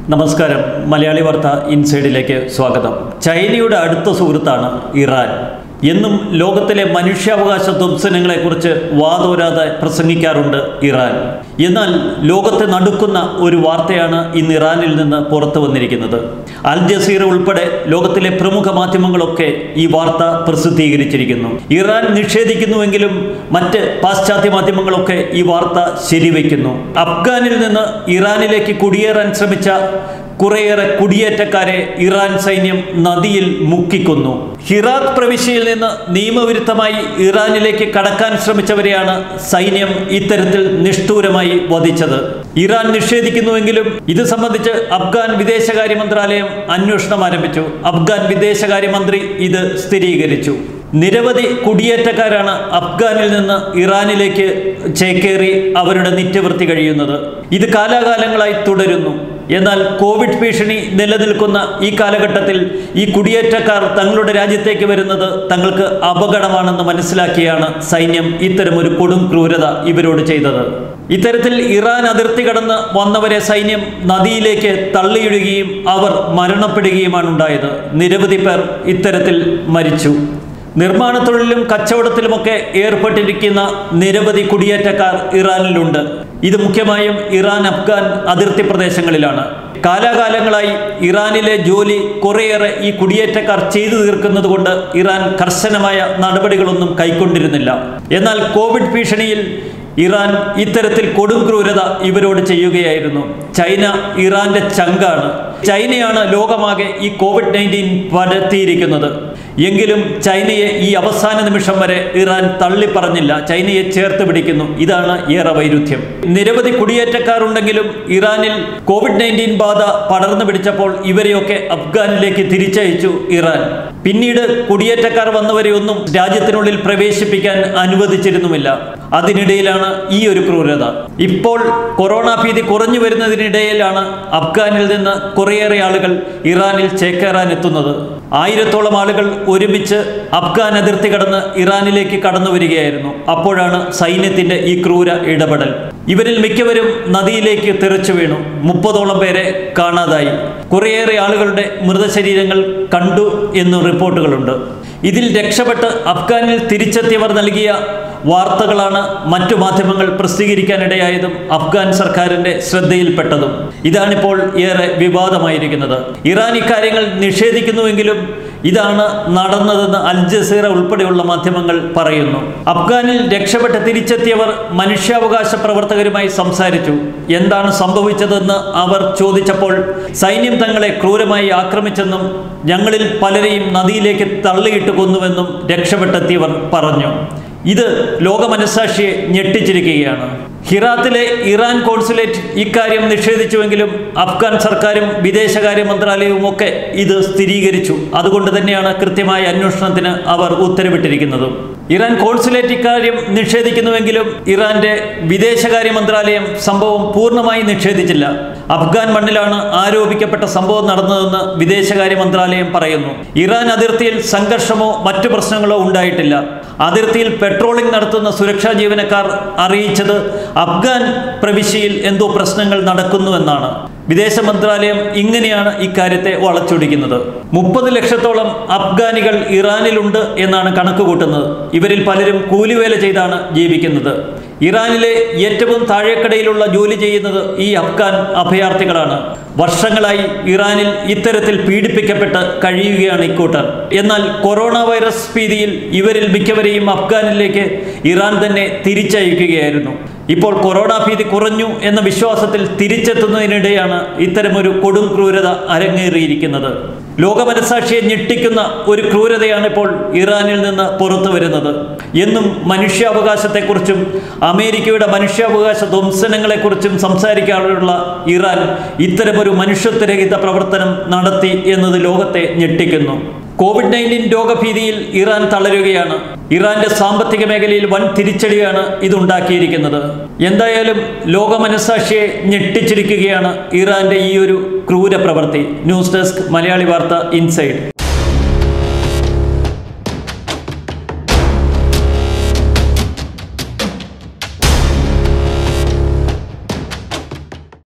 നമസ്കാരം മലയാളി വാർത്ത ഇൻസൈഡിലേക്ക് സ്വാഗതം ചൈനയുടെ അടുത്ത സുഹൃത്താണ് ഇറാൻ എന്നും ലോകത്തിലെ മനുഷ്യാവകാശ ധ്വംസനങ്ങളെക്കുറിച്ച് വാതോരാതെ പ്രസംഗിക്കാറുണ്ട് ഇറാൻ എന്നാൽ ലോകത്തെ നടുക്കുന്ന ഒരു വാർത്തയാണ് ഇന്ന് ഇറാനിൽ നിന്ന് പുറത്തു വന്നിരിക്കുന്നത് അൽ ജസീറ ഉൾപ്പെടെ ലോകത്തിലെ പ്രമുഖ മാധ്യമങ്ങളൊക്കെ ഈ വാർത്ത പ്രസിദ്ധീകരിച്ചിരിക്കുന്നു ഇറാൻ നിഷേധിക്കുന്നുവെങ്കിലും മറ്റ് പാശ്ചാത്യ മാധ്യമങ്ങളൊക്കെ ഈ വാർത്ത ശരിവെക്കുന്നു അഫ്ഗാനിൽ നിന്ന് ഇറാനിലേക്ക് കുടിയേറാൻ ശ്രമിച്ച കുറേയേറെ കുടിയേറ്റക്കാരെ ഇറാൻ സൈന്യം നദിയിൽ മുക്കിക്കൊന്നു ഹിറാത്ത് പ്രവിശ്യയിൽ നിന്ന് നിയമവിരുദ്ധമായി ഇറാനിലേക്ക് കടക്കാൻ ശ്രമിച്ചവരെയാണ് സൈന്യം ഇത്തരത്തിൽ നിഷ്ഠൂരമായി വധിച്ചത് ഇറാൻ നിഷേധിക്കുന്നുവെങ്കിലും ഇത് സംബന്ധിച്ച് അഫ്ഗാൻ വിദേശകാര്യ മന്ത്രാലയം അന്വേഷണം ആരംഭിച്ചു അഫ്ഗാൻ വിദേശകാര്യമന്ത്രി ഇത് സ്ഥിരീകരിച്ചു നിരവധി കുടിയേറ്റക്കാരാണ് അഫ്ഗാനിൽ നിന്ന് ഇറാനിലേക്ക് ചേക്കേറി അവരുടെ നിത്യവൃത്തി കഴിയുന്നത് ഇത് കാലാകാലങ്ങളായി തുടരുന്നു എന്നാൽ കോവിഡ് ഭീഷണി നിലനിൽക്കുന്ന ഈ കാലഘട്ടത്തിൽ ഈ കുടിയേറ്റക്കാർ തങ്ങളുടെ രാജ്യത്തേക്ക് വരുന്നത് തങ്ങൾക്ക് അപകടമാണെന്ന് മനസ്സിലാക്കിയാണ് സൈന്യം ഇത്തരമൊരു കൊടും ക്രൂരത ഇവരോട് ചെയ്തത് ഇത്തരത്തിൽ ഇറാൻ അതിർത്തി കടന്ന് വന്നവരെ സൈന്യം നദിയിലേക്ക് തള്ളിയിടുകയും അവർ മരണപ്പെടുകയുമാണ് ഉണ്ടായത് നിരവധി പേർ ഇത്തരത്തിൽ മരിച്ചു നിർമ്മാണ തൊഴിലിലും കച്ചവടത്തിലുമൊക്കെ ഏർപ്പെട്ടിരിക്കുന്ന നിരവധി കുടിയേറ്റക്കാർ ഇറാനിലുണ്ട് ഇത് മുഖ്യമായും ഇറാൻ അഫ്ഗാൻ അതിർത്തി പ്രദേശങ്ങളിലാണ് കാലാകാലങ്ങളായി ഇറാനിലെ ജോലി കുറേയേറെ ഈ കുടിയേറ്റക്കാർ ചെയ്തു തീർക്കുന്നത് കൊണ്ട് ഇറാൻ കർശനമായ നടപടികളൊന്നും കൈക്കൊണ്ടിരുന്നില്ല എന്നാൽ കോവിഡ് ഭീഷണിയിൽ ഇറാൻ ഇത്തരത്തിൽ കൊടും ക്രൂരത ഇവരോട് ചെയ്യുകയായിരുന്നു ചൈന ഇറാന്റെ ചങ്കാണ് ചൈനയാണ് ലോകമാകെ ഈ കോവിഡ് നയൻറ്റീൻ പടർത്തിയിരിക്കുന്നത് എങ്കിലും ചൈനയെ ഈ അവസാന നിമിഷം വരെ ഇറാൻ തള്ളിപ്പറഞ്ഞില്ല ചൈനയെ ചേർത്ത് പിടിക്കുന്നു ഇതാണ് ഏറെ വൈരുദ്ധ്യം നിരവധി കുടിയേറ്റക്കാരുണ്ടെങ്കിലും ഇറാനിൽ കോവിഡ് നയൻറ്റീൻ ബാധ പടർന്നു പിടിച്ചപ്പോൾ ഇവരെയൊക്കെ അഫ്ഗാനിലേക്ക് തിരിച്ചയച്ചു ഇറാൻ പിന്നീട് കുടിയേറ്റക്കാർ വന്നവരെ ഒന്നും രാജ്യത്തിനുള്ളിൽ പ്രവേശിപ്പിക്കാൻ അനുവദിച്ചിരുന്നുമില്ല അതിനിടയിലാണ് ഈ ഒരു ക്രൂരത ഇപ്പോൾ കൊറോണ ഭീതി കുറഞ്ഞു വരുന്നതിനിടയിലാണ് അഫ്ഗാനിൽ നിന്ന് കുറേയേറെ ആളുകൾ ഇറാനിൽ ചേക്കേറാൻ എത്തുന്നത് ആയിരത്തോളം ആളുകൾ ഒരുമിച്ച് അഫ്ഗാൻ അതിർത്തി കടന്ന് ഇറാനിലേക്ക് കടന്നു വരികയായിരുന്നു അപ്പോഴാണ് സൈന്യത്തിന്റെ ഈ ക്രൂര ഇടപെടൽ ഇവരിൽ മിക്കവരും നദിയിലേക്ക് തെറിച്ചു വീണു മുപ്പതോളം പേരെ കാണാതായി കുറേയേറെ ആളുകളുടെ മൃതശരീരങ്ങൾ കണ്ടു എന്നും റിപ്പോർട്ടുകളുണ്ട് ഇതിൽ രക്ഷപ്പെട്ട് അഫ്ഗാനിൽ തിരിച്ചെത്തിയവർ നൽകിയ വാർത്തകളാണ് മറ്റു മാധ്യമങ്ങൾ പ്രസിദ്ധീകരിക്കാനിടയായതും അഫ്ഗാൻ സർക്കാരിന്റെ ശ്രദ്ധയിൽപ്പെട്ടതും ഇതാണിപ്പോൾ ഏറെ വിവാദമായിരിക്കുന്നത് ഇറാൻ ഇക്കാര്യങ്ങൾ നിഷേധിക്കുന്നുവെങ്കിലും ഇതാണ് നടന്നതെന്ന് അൽ ജസീറ ഉൾപ്പെടെയുള്ള മാധ്യമങ്ങൾ പറയുന്നു അഫ്ഗാനിൽ രക്ഷപ്പെട്ട് തിരിച്ചെത്തിയവർ മനുഷ്യാവകാശ പ്രവർത്തകരുമായി സംസാരിച്ചു എന്താണ് സംഭവിച്ചതെന്ന് അവർ ചോദിച്ചപ്പോൾ സൈന്യം തങ്ങളെ ക്രൂരമായി ആക്രമിച്ചെന്നും ഞങ്ങളിൽ പലരെയും നദിയിലേക്ക് തള്ളിയിട്ട് കൊന്നുവെന്നും രക്ഷപ്പെട്ടെത്തിയവർ പറഞ്ഞു ഇത് ലോകമനസാക്ഷിയെ ഞെട്ടിച്ചിരിക്കുകയാണ് ഹിറാത്തിലെ ഇറാൻ കോൺസുലേറ്റ് ഇക്കാര്യം നിഷേധിച്ചുവെങ്കിലും അഫ്ഗാൻ സർക്കാരും വിദേശകാര്യ മന്ത്രാലയവും ഒക്കെ ഇത് സ്ഥിരീകരിച്ചു അതുകൊണ്ട് തന്നെയാണ് കൃത്യമായ അന്വേഷണത്തിന് അവർ ഉത്തരവിട്ടിരിക്കുന്നത് ഇറാൻ കോൺസുലേറ്റ് ഇക്കാര്യം നിഷേധിക്കുന്നുവെങ്കിലും ഇറാന്റെ വിദേശകാര്യ മന്ത്രാലയം സംഭവം പൂർണ്ണമായി നിഷേധിച്ചില്ല അഫ്ഗാൻ മണ്ണിലാണ് ആരോപിക്കപ്പെട്ട സംഭവം നടന്നതെന്ന് വിദേശകാര്യ മന്ത്രാലയം പറയുന്നു ഇറാൻ അതിർത്തിയിൽ സംഘർഷമോ മറ്റു പ്രശ്നങ്ങളോ ഉണ്ടായിട്ടില്ല അതിർത്തിയിൽ പെട്രോളിംഗ് നടത്തുന്ന സുരക്ഷാ ജീവനക്കാർ അറിയിച്ചത് അഫ്ഗാൻ പ്രവിശ്യയിൽ എന്തോ പ്രശ്നങ്ങൾ നടക്കുന്നുവെന്നാണ് വിദേശ മന്ത്രാലയം ഇങ്ങനെയാണ് ഇക്കാര്യത്തെ വളച്ചൊടിക്കുന്നത് മുപ്പത് ലക്ഷത്തോളം അഫ്ഗാനികൾ ഇറാനിലുണ്ട് എന്നാണ് കണക്ക് കൂട്ടുന്നത് ഇവരിൽ പലരും കൂലിവേല ചെയ്താണ് ജീവിക്കുന്നത് ഇറാനിലെ ഏറ്റവും താഴേക്കടയിലുള്ള ജോലി ചെയ്യുന്നത് ഈ അഫ്ഗാൻ അഭയാർത്ഥികളാണ് വർഷങ്ങളായി ഇറാനിൽ ഇത്തരത്തിൽ പീഡിപ്പിക്കപ്പെട്ട് കഴിയുകയാണ് ഇക്കൂട്ടർ എന്നാൽ കൊറോണ വൈറസ് ഭീതിയിൽ ഇവരിൽ മിക്കവരെയും അഫ്ഗാനിലേക്ക് ഇറാൻ തന്നെ തിരിച്ചയക്കുകയായിരുന്നു ഇപ്പോൾ കൊറോണ ഭീതി കുറഞ്ഞു എന്ന വിശ്വാസത്തിൽ തിരിച്ചെത്തുന്നതിനിടെയാണ് ഇത്തരമൊരു കൊടും ക്രൂരത അരങ്ങേറിയിരിക്കുന്നത് ലോകമനസാക്ഷിയെ ഞെട്ടിക്കുന്ന ഒരു ക്രൂരതയാണ് ഇപ്പോൾ ഇറാനിൽ നിന്ന് പുറത്തു വരുന്നത് എന്നും മനുഷ്യാവകാശത്തെക്കുറിച്ചും അമേരിക്കയുടെ മനുഷ്യാവകാശ ധ്വംസനങ്ങളെക്കുറിച്ചും സംസാരിക്കാനുള്ള ഇറാൻ ഇത്തരമൊരു മനുഷ്യത്വരഹിത പ്രവർത്തനം നടത്തി എന്നത് ലോകത്തെ ഞെട്ടിക്കുന്നു കോവിഡ് നയൻറ്റീൻ രോഗഭീതിയിൽ ഇറാൻ തളരുകയാണ് ഇറാന്റെ സാമ്പത്തിക മേഖലയിൽ വൻ തിരിച്ചടിയാണ് ഇതുണ്ടാക്കിയിരിക്കുന്നത് എന്തായാലും ലോകമനസാക്ഷിയെ ഞെട്ടിച്ചിരിക്കുകയാണ് ഇറാന്റെ ഈ ഒരു ക്രൂര പ്രവൃത്തി ന്യൂസ് ഡെസ്ക് മലയാളി വാർത്ത ഇൻസൈഡ്